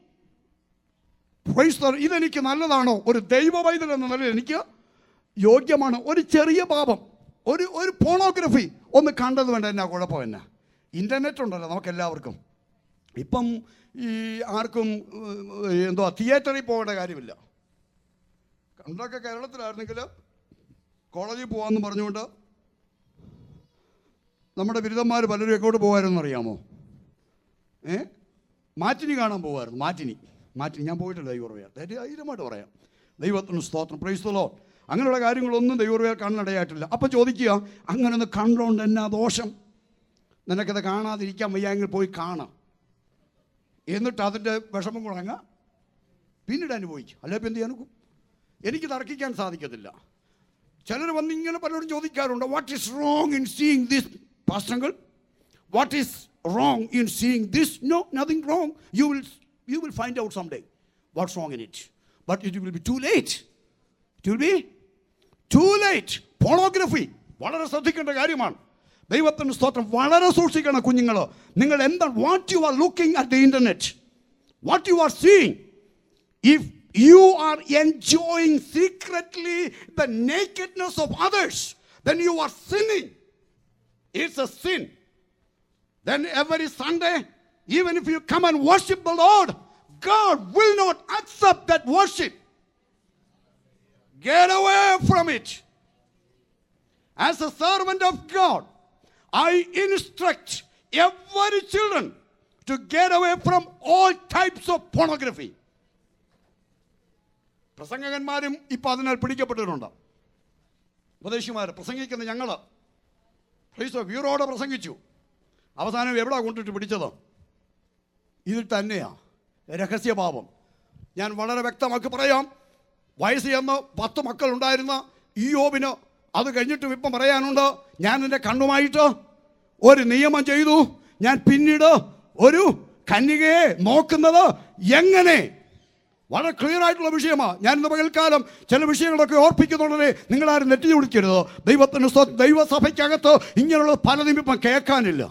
Praise the Lord. ഇതെനിക്ക് നല്ലതാണോ ഒരു ദൈവവൈദ്യൻ എന്ന നിലയിൽ എനിക്ക് യോഗ്യമാണ് ഒരു ചെറിയ പാപം ഒരു ഒരു പോണോഗ്രഫി ഒന്ന് കണ്ടത് വേണ്ട എന്നാ കുഴപ്പം എന്നാ ഇൻ്റർനെറ്റ് ഉണ്ടല്ലോ നമുക്ക് എല്ലാവർക്കും ഇപ്പം ഈ ആർക്കും ഏഹ്, എന്തുവാ തിയേറ്ററിൽ പോകേണ്ട കാര്യമില്ല പണ്ടൊക്കെ കേരളത്തിലായിരുന്നെങ്കിൽ കോളേജിൽ പോകാമെന്ന് പറഞ്ഞുകൊണ്ട് നമ്മുടെ ബിരുദന്മാർ പലരും എങ്ങോട്ട് പോകുമായിരുന്നു അറിയാമോ ഏ മാറ്റിനി കാണാൻ പോകുമായിരുന്നു മാറ്റിനി മാറ്റിനി ഞാൻ പോയിട്ടില്ല ദൈവറിയ ധൈര്യമായിട്ട് പറയാം ദൈവത്തിന് സ്തോത്രം പ്രൈസ്തലോ അങ്ങനെയുള്ള കാര്യങ്ങളൊന്നും ദൈവറിയ കാണാനിടയായിട്ടില്ല അപ്പം ചോദിക്കുക അങ്ങനെ ഒന്ന് കണ്ടോണ്ട് എന്നാ ദോഷം നിനക്കത് കാണാതിരിക്കാൻ വയ്യാങ്കിൽ പോയി കാണാം എന്നിട്ട് അതിൻ്റെ വിഷമം കുഴങ്ങ പിന്നീട് അനുഭവിക്കും അല്ലെ ഇപ്പം എന്ത് ചെയ്യാനൊക്കും എനിക്ക് തർക്കിക്കാൻ സാധിക്കത്തില്ല ചിലർ വന്ന് ഇങ്ങനെ പലരോടും ചോദിക്കാറുണ്ട് what is wrong in seeing this പാസ്റ്റങ്ങൾ what is wrong in seeing this no nothing wrong you will you will find out someday what's wrong in it but it will be too late it will be too late pornography വളരെ ശ്രദ്ധിക്കേണ്ട കാര്യമാണ് ദൈവത്തിന് സ്തോത്രം വളരെ സൂക്ഷിക്കണം കുഞ്ഞുങ്ങൾ നിങ്ങൾ എന്താ what you are looking at the internet what you are seeing if you are enjoying secretly the nakedness of others, then you are sinning. It's a sin. Then every Sunday, even if you come and worship the Lord, God will not accept that worship. Get away from it. As a servant of God, I instruct every children to get away from all types of pornography. പ്രസംഗകന്മാരും ഇപ്പം അതിനാൽ പിടിക്കപ്പെട്ടിട്ടുണ്ട് ഉപദേശിമാർ പ്രസംഗിക്കുന്ന ഞങ്ങൾ ക്രൈസ്തവ വീറോടെ പ്രസംഗിച്ചു അവസാനം എവിടെ കൊണ്ടിട്ട് പിടിച്ചത് ഇതിൽ തന്നെയാ രഹസ്യഭാവം ഞാൻ വളരെ വ്യക്തമാക്കി പറയാം വയസ്സ് ചെന്ന് പത്ത് മക്കളുണ്ടായിരുന്ന ഈ യോബിന് അത് കഴിഞ്ഞിട്ടും ഇപ്പം പറയാനുണ്ട് ഞാൻ എൻ്റെ കണ്ണുമായിട്ട് ഒരു നിയമം ചെയ്തു ഞാൻ പിന്നീട് ഒരു കന്യകയെ നോക്കുന്നത് എങ്ങനെ വളരെ ക്ലിയർ ആയിട്ടുള്ള വിഷയമാണ് ഞാൻ ഇന്ന് പകൽക്കാലം ചില വിഷയങ്ങളൊക്കെ ഓർപ്പിക്കുന്നുടനെ നിങ്ങളാരും നെറ്റി വിളിക്കരുത് ദൈവത്തിന് സ്വ- ദൈവസഭയ്ക്കകത്ത് ഇങ്ങനെയുള്ള പലതും ഇപ്പം കേൾക്കാനില്ല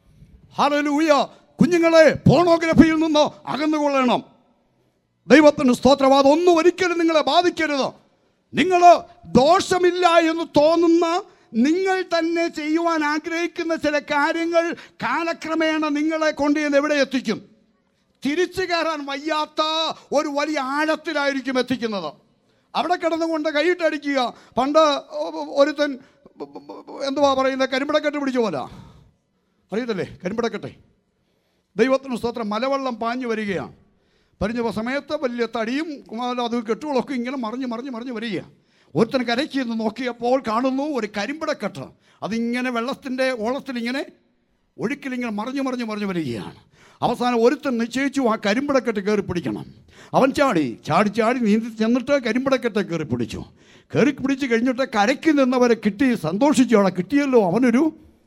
ഹലലൂയ കുഞ്ഞുങ്ങളെ പോണോഗ്രഫിയിൽ നിന്ന് അകന്നുകൊള്ളണം ദൈവത്തിന് സ്തോത്രവാദം ഒന്നും ഒരിക്കലും നിങ്ങളെ ബാധിക്കരുത് നിങ്ങൾ ദോഷമില്ല എന്ന് തോന്നുന്ന നിങ്ങൾ തന്നെ ചെയ്യുവാൻ ആഗ്രഹിക്കുന്ന ചില കാര്യങ്ങൾ കാലക്രമേണ നിങ്ങളെ കൊണ്ടുചെന്ന് എവിടെ എത്തിക്കും തിരിച്ചു കയറാൻ വയ്യാത്ത ഒരു വലിയ ആഴത്തിലായിരിക്കും എത്തിക്കുന്നത് അവിടെ കിടന്നുകൊണ്ട് കൈയിട്ടടിക്കുക പണ്ട് ഒരുത്തൻ എന്തുവാ പറയുന്നത് കരിമ്പടക്കെട്ട് പിടിച്ച പോലെ അറിയത്തില്ലേ കരിമ്പടക്കെട്ടെ ദൈവത്തിന് സ്തോത്രം മലവെള്ളം പാഞ്ഞു വരികയാണ് പരിഞ്ഞ സമയത്ത് വലിയ തടിയും കുമാരൻ അത് കെട്ടുകളൊക്കെ ഇങ്ങനെ മറിഞ്ഞ് മറിഞ്ഞ് മറിഞ്ഞ് വരികയാണ് ഒരുത്തൻ കരയ്ക്ക് നിന്ന് നോക്കിയപ്പോൾ കാണുന്നു ഒരു കരിമ്പടക്കെട്ട് അതിങ്ങനെ വെള്ളത്തിൻ്റെ ഓളത്തിൽ ഇങ്ങനെ ഒഴുക്കിലിങ്ങനെ മറിഞ്ഞ് മറിഞ്ഞ് മറിഞ്ഞ് വരികയാണ് അവസാനം ഒരുത്തൻ നിശ്ചയിച്ചു ആ കരിമ്പടക്കെട്ട് കയറി പിടിക്കണം അവൻ ചാടി ചാടി ചാടി നീന്തി ചെന്നിട്ട് കരിമ്പടക്കെട്ട് കയറി പിടിച്ചു കയറി പിടിച്ച് കഴിഞ്ഞിട്ട് കരയ്ക്ക് നിന്നവരെ കിട്ടി സന്തോഷിച്ചു അവിടെ കിട്ടിയല്ലോ അവനൊരു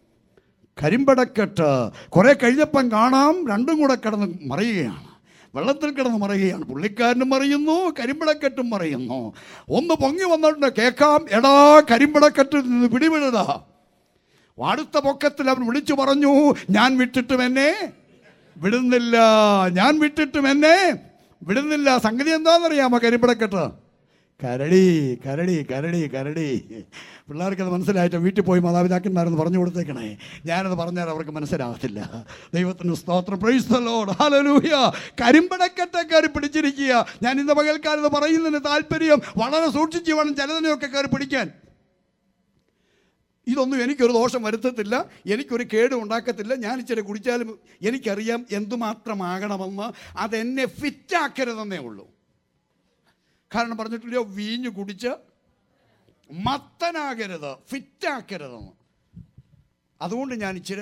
കരിമ്പടക്കെട്ട് കുറെ കഴിഞ്ഞപ്പം കാണാം രണ്ടും കൂടെ കിടന്ന് മറിയുകയാണ് വെള്ളത്തിൽ കിടന്ന് മറിയുകയാണ് പുള്ളിക്കാരനും മറിയുന്നു കരിമ്പടക്കെട്ടും മറിയുന്നു ഒന്ന് പൊങ്ങി വന്നിട്ടുണ്ട് കേൾക്കാം എടാ കരിമ്പടക്കെട്ടിൽ നിന്ന് പിടിവിടുക അടുത്ത പൊക്കത്തിൽ അവൻ വിളിച്ചു പറഞ്ഞു ഞാൻ വിട്ടിട്ടും എന്നെ വിടുന്നില്ല ഞാൻ വിട്ടിട്ടും എന്നെ വിടുന്നില്ല സംഗതി എന്താണെന്നറിയാമോ കരിമ്പടക്കെട്ട് കരടി കരടി കരടി കരടി പിള്ളേർക്ക് അത് മനസ്സിലായിട്ട് വീട്ടിൽ പോയി മാതാപിതാക്കന്മാരെന്ന് പറഞ്ഞു കൊടുത്തേക്കണേ ഞാനത് പറഞ്ഞാൽ അവർക്ക് മനസ്സിലാകത്തില്ല ദൈവത്തിന് സ്തോത്രം പ്രൈസ്തലോട് ഹാലലൂയ കരിമ്പടക്കെട്ടെ കയറി പിടിച്ചിരിക്കുക ഞാൻ ഇന്ന് പകൽക്കാരത് പറയുന്നതിന് താല്പര്യം വളരെ സൂക്ഷിച്ച് വേണം ചിലതിനെയൊക്കെ കയറി പിടിക്കാൻ ഇതൊന്നും എനിക്കൊരു ദോഷം വരുത്തത്തില്ല എനിക്കൊരു കേടും ഉണ്ടാക്കത്തില്ല ഞാൻ ഇച്ചിരി കുടിച്ചാലും എനിക്കറിയാം എന്തുമാത്രമാകണമെന്ന് അതെന്നെ ഫിറ്റാക്കരുതെന്നേ ഉള്ളൂ കാരണം പറഞ്ഞിട്ടില്ലയോ വീഞ്ഞു കുടിച്ച് മത്തനാകരുത് ഫിറ്റാക്കരുതെന്ന് അതുകൊണ്ട് ഞാൻ ഇച്ചിരി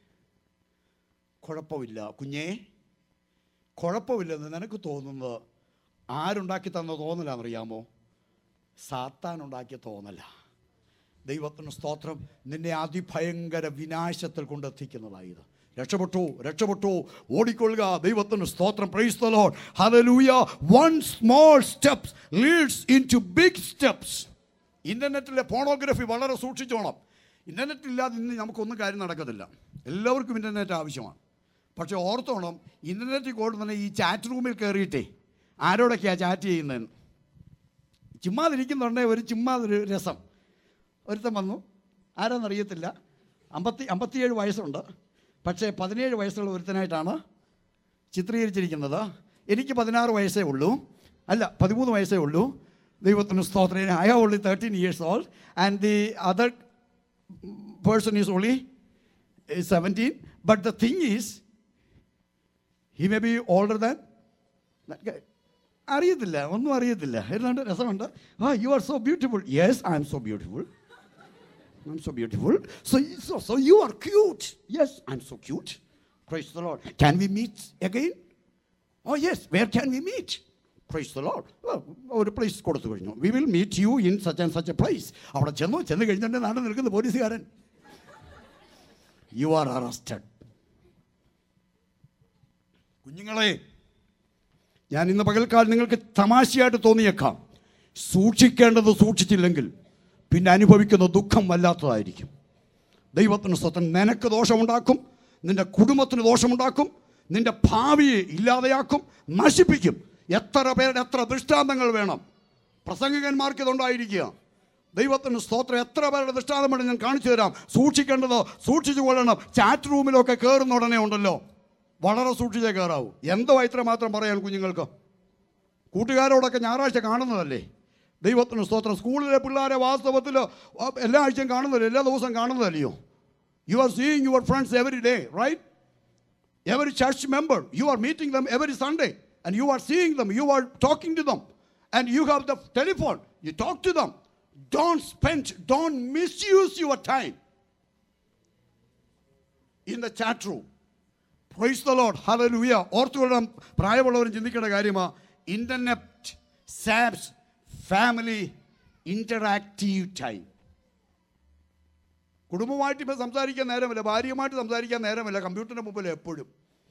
കുഴപ്പമില്ല കുഞ്ഞേ കുഴപ്പമില്ലെന്ന് നിനക്ക് തോന്നുന്നത് ആരുണ്ടാക്കി തന്ന തോന്നലാണെന്നറിയാമോ സാത്താൻ ഉണ്ടാക്കിയ തോന്നല ദൈവത്തിന് സ്തോത്രം നിന്നെ അതിഭയങ്കര വിനാശത്തിൽ കൊണ്ടെത്തിക്കുന്നതായത് രക്ഷപ്പെട്ടു രക്ഷപ്പെട്ടു ഓടിക്കൊള്ളുക ദൈവത്തിന് സ്തോത്രം praise the Lord hallelujah one small steps leads into big steps ഇൻ്റർനെറ്റിലെ ഫോണോഗ്രഫി വളരെ സൂക്ഷിച്ചോണം ഇൻ്റർനെറ്റ് ഇല്ലാതെ ഇന്ന് നമുക്കൊന്നും കാര്യം നടക്കത്തില്ല എല്ലാവർക്കും ഇൻ്റർനെറ്റ് ആവശ്യമാണ് പക്ഷേ ഓർത്തോണം ഇൻ്റർനെറ്റിൽ കൂടുന്ന ഈ ചാറ്റ് റൂമിൽ കയറിയിട്ടേ ആരോടൊക്കെയാണ് ചാറ്റ് ചെയ്യുന്നതെന്ന് ചുമ്മാതിരിക്കുന്നുണ്ടേ ഒരു ചുമ്മാതൊരു രസം ഒരുത്തൻ വന്നു ആരാന്നറിയത്തില്ല അമ്പത്തി അമ്പത്തിയേഴ് വയസ്സുണ്ട് പക്ഷേ പതിനേഴ് വയസ്സുള്ള ഒരുത്തനായിട്ടാണ് ചിത്രീകരിച്ചിരിക്കുന്നത് എനിക്ക് പതിനാറ് വയസ്സേ ഉള്ളൂ അല്ല പതിമൂന്ന് വയസ്സേ ഉള്ളൂ ദൈവത്തിന് സ്തോത്രം I have only thirteen years old and the other person is only seventeen but the thing is he may be older than അറിയത്തില്ല ഒന്നും അറിയത്തില്ല ഏതാണ്ട് രസമുണ്ട് ah you are so beautiful yes I am so beautiful I'm so beautiful. So, so, so you are cute. Yes, I'm so cute. Praise the Lord. Can we meet again? Oh, yes. Where can we meet? Praise the Lord. Well, ഒരു place കൊടുത്തു കഴിഞ്ഞു we will meet you in such and such a place അവിടെ ചെന്നു ചെന്ന് കഴിഞ്ഞിട്ട് നാട് നിൽക്കുന്ന പോലീസുകാരൻ യു ആർ അറസ്റ്റഡ് കുഞ്ഞുങ്ങളെ ഞാൻ ഇന്ന് പകൽക്കാലം നിങ്ങൾക്ക് തമാശയായിട്ട് തോന്നിയേക്കാം സൂക്ഷിക്കേണ്ടത് സൂക്ഷിച്ചില്ലെങ്കിൽ പിന്നെ അനുഭവിക്കുന്ന ദുഃഖം വല്ലാത്തതായിരിക്കും ദൈവത്തിന് സ്വത്തം നിനക്ക് ദോഷമുണ്ടാക്കും നിന്റെ കുടുംബത്തിന് ദോഷമുണ്ടാക്കും നിന്റെ ഭാവിയെ ഇല്ലാതെയാക്കും നശിപ്പിക്കും എത്ര പേരുടെ എത്ര ദൃഷ്ടാന്തങ്ങൾ വേണം പ്രസംഗകന്മാർക്ക് ഇതുണ്ടായിരിക്കുക ദൈവത്തിന് സ്തോത്രം എത്ര പേരുടെ ദൃഷ്ടാന്തം വേണം ഞാൻ കാണിച്ചു തരാം സൂക്ഷിക്കേണ്ടത് സൂക്ഷിച്ചു കൊള്ളണം ചാറ്റ് റൂമിലൊക്കെ കയറുന്ന ഉടനെ ഉണ്ടല്ലോ വളരെ സൂക്ഷിച്ചേ കയറാവൂ എന്തോ ഇത്ര മാത്രം പറയാൻ കുഞ്ഞുങ്ങൾക്ക് കൂട്ടുകാരോടൊക്കെ ഞായറാഴ്ച കാണുന്നതല്ലേ ദൈവത്തിന് സ്തോത്രം സ്കൂളിലെ പിള്ളേരെ വാസ്തവത്തിൽ എല്ലാ ആഴ്ചയും കാണുന്നില്ല എല്ലാ ദിവസവും കാണുന്നതല്ലയോ you are seeing your friends every day right every church member you are meeting them every sunday and you are seeing them you are talking to them and you have the telephone, you talk to them. Don't spend, don't misuse your time in the chat room. Praise the Lord hallelujah ഓർത്തുകൊള്ളാം പ്രായമുള്ളവരും ചിന്തിക്കേണ്ട കാര്യമാ internet saps family interactive time കുടുംബമായിട്ട് ഇപ്പം സംസാരിക്കാൻ നേരമില്ല ഭാര്യയുമായിട്ട് സംസാരിക്കാൻ നേരമില്ല കമ്പ്യൂട്ടറിൻ്റെ മുമ്പിൽ എപ്പോഴും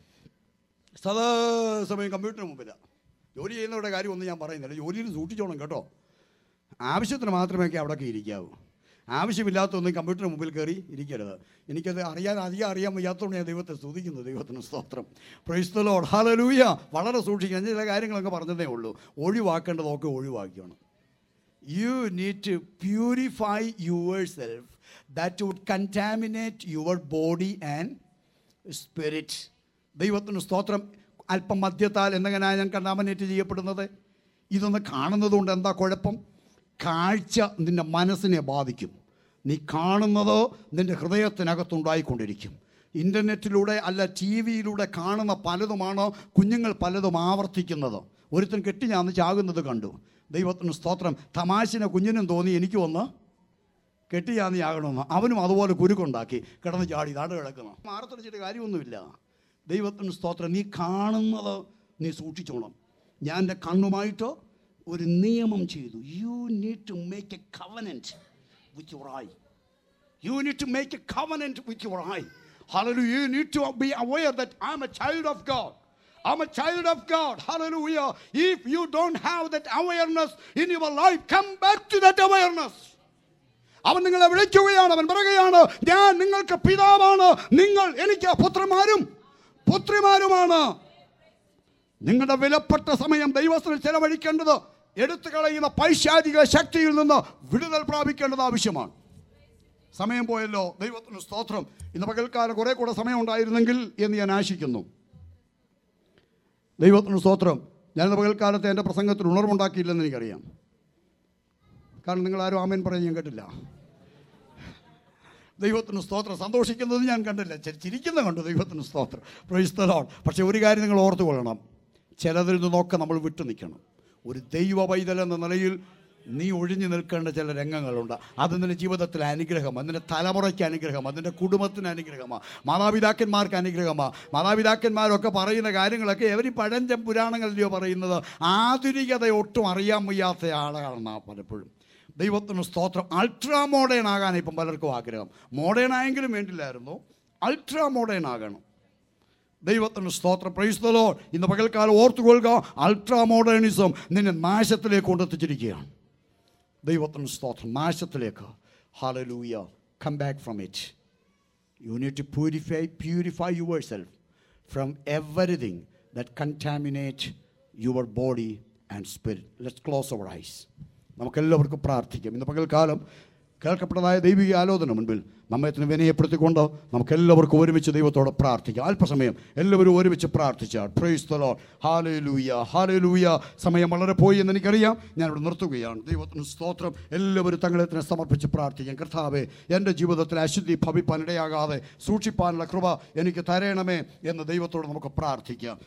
സദാ സമയം കമ്പ്യൂട്ടറിന് മുമ്പിലാണ് ജോലി ചെയ്യുന്നവരുടെ കാര്യമൊന്നും ഞാൻ പറയുന്നില്ല ജോലിയിൽ സൂക്ഷിച്ചോണം കേട്ടോ ആവശ്യത്തിന് മാത്രമേ ഒക്കെ അവിടെയൊക്കെ ഇരിക്കാവൂ ആവശ്യമില്ലാത്തൊന്നും കമ്പ്യൂട്ടറിന് മുമ്പിൽ കയറി ഇരിക്കരുത് എനിക്കത് അറിയാൻ അധികം അറിയാൻ വയ്യാത്തതുകൊണ്ട് ഞാൻ ദൈവത്തെ സ്തുതിക്കുന്നു ദൈവത്തിന് സ്തോത്രം പ്രൈസ്തലോട് ഹാലലൂയ വളരെ സൂക്ഷിക്കണം ഞാൻ ചില കാര്യങ്ങളൊക്കെ പറഞ്ഞതേ ഉള്ളൂ ഒഴിവാക്കേണ്ടതൊക്കെ ഒഴിവാക്കിയാണ് you need to purify yourself that would contaminate your body and spirit ദൈവത്തിന് സ്തോത്രം അല്പം മദ്യത്താൽ എന്തെങ്ങനെയാണ് ഞാൻ കണ്ടാമിനേറ്റ് ചെയ്യപ്പെടുന്നത് ഇതൊന്ന് കാണുന്നതുകൊണ്ട് എന്താ കുഴപ്പം കാഴ്ച നിൻ്റെ മനസ്സിനെ ബാധിക്കും നീ കാണുന്നത് നിൻ്റെ ഹൃദയത്തിനകത്തുണ്ടായിക്കൊണ്ടിരിക്കും ഇൻ്റർനെറ്റിലൂടെ അല്ല ടി വിയിലൂടെ കാണുന്ന പലതുമാണ് കുഞ്ഞുങ്ങൾ പലതും ആവർത്തിക്കുന്നത് ഒരുത്തൻ കെട്ടി ഞാൻ ചാകുന്നത് കണ്ടു ദൈവത്തിന് സ്തോത്രം തമാശിനെ കുഞ്ഞിനും തോന്നി എനിക്ക് വന്ന് കെട്ടിയാന്ന് ചാകണമെന്ന് അവനും അതുപോലെ കുരുക്കുണ്ടാക്കി കിടന്ന് ചാടി നാട് കിടക്കണം മാറത്തടിച്ചിട്ട് കാര്യമൊന്നുമില്ല ദൈവത്തിന് സ്തോത്രം നീ കാണുന്നത് നീ സൂക്ഷിച്ചോണം ഞാൻ എൻ്റെ കണ്ണുമായിട്ട് ഒരു നിയമം ചെയ്തു you need to make a covenant with your eye You need to make a covenant with your eye. Hallelujah. You need to be aware that I'm a child of God. I'm a child of God. Hallelujah. If you don't have that awareness in your life, come back to that awareness. അവൻ നിങ്ങളെ വിളിക്കുകയാണ് അവൻ പറയുകയാണ് ഞാൻ നിങ്ങൾക്ക് പിതാവാണ് നിങ്ങൾ എനിക്ക് പുത്രന്മാരും പുത്രിമാരുമാണ് നിങ്ങളുടെ വിലപ്പെട്ട സമയം ദൈവത്തിൽ ചെലവഴിക്കേണ്ടത് എടുത്തു കളയുന്ന പൈശാചിക ശക്തിയിൽ നിന്ന് വിടുതൽ പ്രാപിക്കേണ്ടത് ആവശ്യമാണ് സമയം പോയല്ലോ ദൈവത്തിന് സ്തോത്രം ഇന്ന് പകൽക്കാലം കുറെ കൂടെ സമയം ഉണ്ടായിരുന്നെങ്കിൽ എന്ന് ഞാൻ ആശിക്കുന്നു ദൈവത്തിന് സ്തോത്രം ഞാൻ ഇന്ന് പകൽക്കാലത്തെ എൻ്റെ പ്രസംഗത്തിൽ ഉണർവുണ്ടാക്കിയില്ലെന്ന് എനിക്കറിയാം കാരണം നിങ്ങൾ ആരും ആമേൻ പറയാൻ ഞാൻ കേട്ടില്ല ദൈവത്തിന് സ്തോത്രം സന്തോഷിക്കുന്നത് ഞാൻ കണ്ടില്ല ചി- ചിരിക്കുന്ന കണ്ടു ദൈവത്തിന് സ്തോത്രം പ്രൊയിസ്തലോൺ പക്ഷേ ഒരു കാര്യം നിങ്ങൾ ഓർത്തു കൊള്ളണം ചിലതിൽ നിന്നൊക്കെ നമ്മൾ വിട്ടു നിൽക്കണം ഒരു ദൈവ പൈതൽ എന്ന നിലയിൽ നീ ഒഴിഞ്ഞു നിൽക്കേണ്ട ചില രംഗങ്ങളുണ്ട് അത് നിന്റെ ജീവിതത്തിൽ അനുഗ്രഹമാണ് നിന്റെ തലമുറയ്ക്ക് അനുഗ്രഹമാണ് അതിൻ്റെ കുടുംബത്തിന് അനുഗ്രഹമാണ് മാതാപിതാക്കന്മാർക്ക് അനുഗ്രഹമാണ് മാതാപിതാക്കന്മാരൊക്കെ പറയുന്ന കാര്യങ്ങളൊക്കെ എവർ ഈ പഴഞ്ചൻ പുരാണങ്ങളിലെയോ പറയുന്നത് ആധുനികത ഒട്ടും അറിയാൻ വയ്യാത്ത ആളാണ് പലപ്പോഴും ദൈവത്തിന് സ്തോത്രം അൾട്രാ മോഡേൺ ആകാൻ ഇപ്പം പലർക്കും ആഗ്രഹം മോഡേൺ ആയെങ്കിലും വേണ്ടില്ലായിരുന്നു അൾട്രാ മോഡേൺ ആകണം ദൈവത്തിന് സ്തോത്രം പ്രൈസ്തലോ ഇന്ന് പകൽക്കാലം ഓർത്തുകൊള്ളുക അൾട്രാ മോഡേണിസം നിന്നെ നാശത്തിലേക്ക് കൊണ്ടെത്തിച്ചിരിക്കുകയാണ് ദൈവത്തിന് സ്തോത്രം നാശത്തിലേക്ക് hallelujah come back from it you need to purify purify yourself from everything that contaminate your body and spirit let's close our eyes നമുക്കെല്ലാവർക്കും പ്രാർത്ഥിക്കാം ഇന്ന് പകൽക്കാലം കേൾക്കപ്പെട്ടതായ ദൈവിക ആലോചന മുൻപിൽ നമ്മെ തന്നെ വിനയപ്പെടുത്തിക്കൊണ്ട് നമുക്കെല്ലാവർക്കും ഒരുമിച്ച് ദൈവത്തോട് പ്രാർത്ഥിക്കാം അല്പസമയം എല്ലാവരും ഒരുമിച്ച് പ്രാർത്ഥിച്ചാൽ പ്രൈസ് തലോ ഹാലേ ലൂയ ഹാലേ ലൂയ സമയം വളരെ പോയി എന്ന് എനിക്കറിയാം ഞാനിവിടെ നിർത്തുകയാണ് ദൈവത്തിന് സ്തോത്രം എല്ലാവരും തങ്ങളെ തന്നെ സമർപ്പിച്ച് പ്രാർത്ഥിക്കാം കർത്താവെ എൻ്റെ ജീവിതത്തിൽ അശുദ്ധി ഭവിപ്പാൻ ഇടയാകാതെ സൂക്ഷിപ്പാനുള്ള കൃപ എനിക്ക് തരണമേ എന്ന് ദൈവത്തോട് നമുക്ക് പ്രാർത്ഥിക്കാം